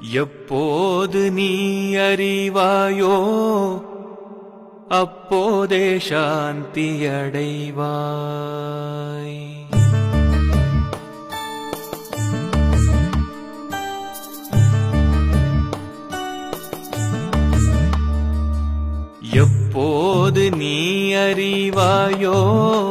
எப்போது நீ அறிவாயோ அப்போதே சாந்தி அடைவாய் எப்போது நீ அறிவாயோ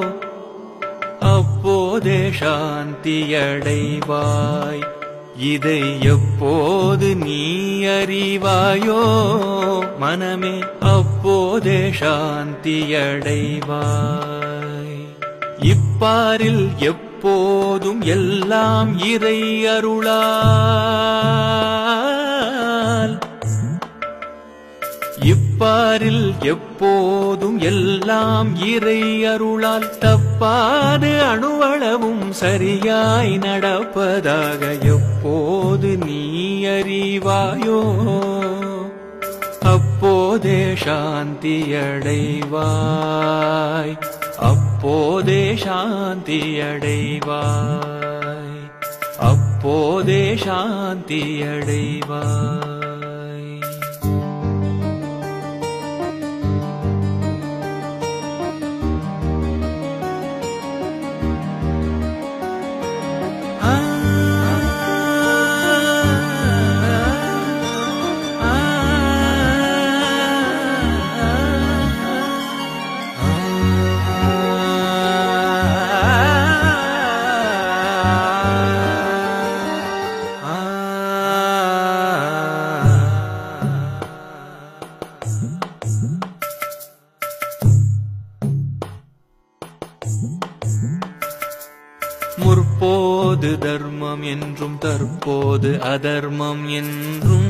அப்போதே சாந்தி அடைவாய் இதை எப்போது நீ அறிவாயோ மனமே அப்போதே சாந்தி அடைவாய் இப்பாரில் எப்போதும் எல்லாம் இறை அருளால் இப்பாரில் எப்போதும் எல்லாம் இறை அருளால் தப்பாது அணுவளவும் சரியாய் நடப்பதாக எப்போது நீ அறிவாயோ அப்போதே சாந்தி அடைவாய் அப்போதே சாந்தி அடைவாய் அப்போதே சாந்தி அடைவாய் முற்போது தர்மம் என்றும் தற்போது அதர்மம் என்றும்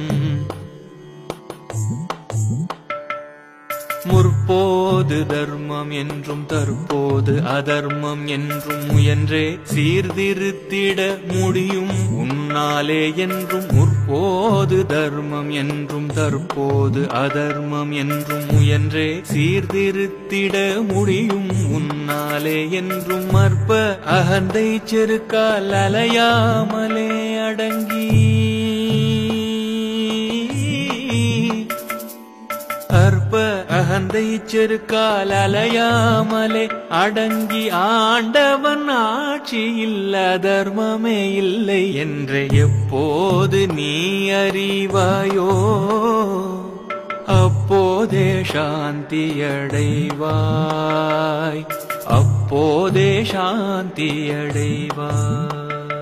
முற்போது தர்மம் என்றும் தற்போது அதர்மம் என்றும் முயன்றே சீர்திருத்திட முடியும் உன்னாலே என்றும் முற்போது தர்மம் என்றும் தற்போது அதர்மம் என்றும் முயன்றே சீர்திருத்திட முடியும் உன்னாலே என்றும் மற்ப அகந்தை செருக்கால் அலையாமலே அடங்கி அற்ப அகந்தை செருக்கால் அலையாமலே அடங்கி ஆண்டவன் ஆட்சியில் அதர்மமே இல்லை என்று எப்போது நீ அறிவாயோ அப்போதே சாந்தி அடைவாய் அப்போதே சாந்தி அடைவாய்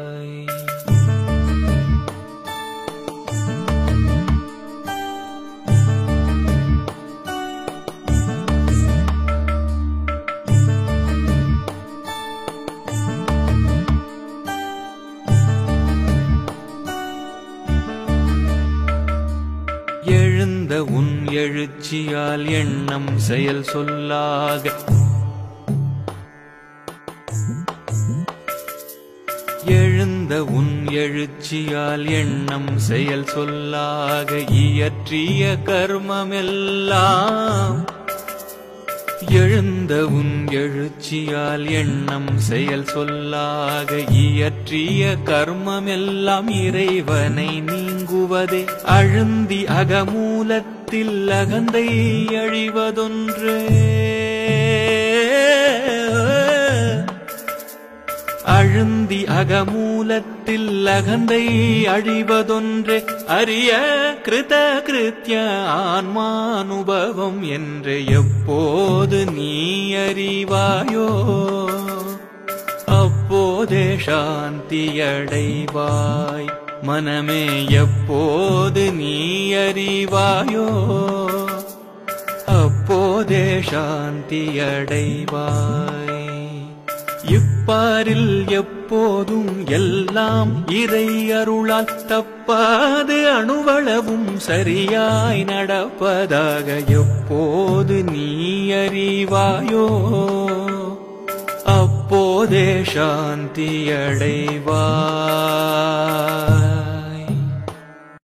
எழுந்த உன் எழுச்சியால் எண்ணம் செயல் சொல்லாக எழுந்த உன் எழுச்சியால் எண்ணம் செயல் சொல்லாக இயற்றிய கர்மமெல்லாம் எழுந்த உன் எழுச்சியால் எண்ணம் செயல் சொல்லாக இயற்றிய கர்மமெல்லாம் இறைவனை நீங்குவதே அழுந்தி அகமூலத்தில் அகந்தை அழிவதொன்றே அழுந்தி அகமூலத்தில் அகந்தை அழிவதொன்றே அரிய கிருத கிருத்திய ஆன்மானுபவம் என்று எப்போது நீ அறிவாயோ அப்போதே சாந்தி அடைவாய் மனமே எப்போது நீ அறிவாயோ அப்போதே சாந்தி அடைவாய் இப்பாரில் எப்போதும் எல்லாம் இறை அருளால் தப்பாது அணுவளவும் சரியாய் நடப்பதாக எப்போது நீ அறிவாயோ அப்போதே சாந்தி அடைவாய்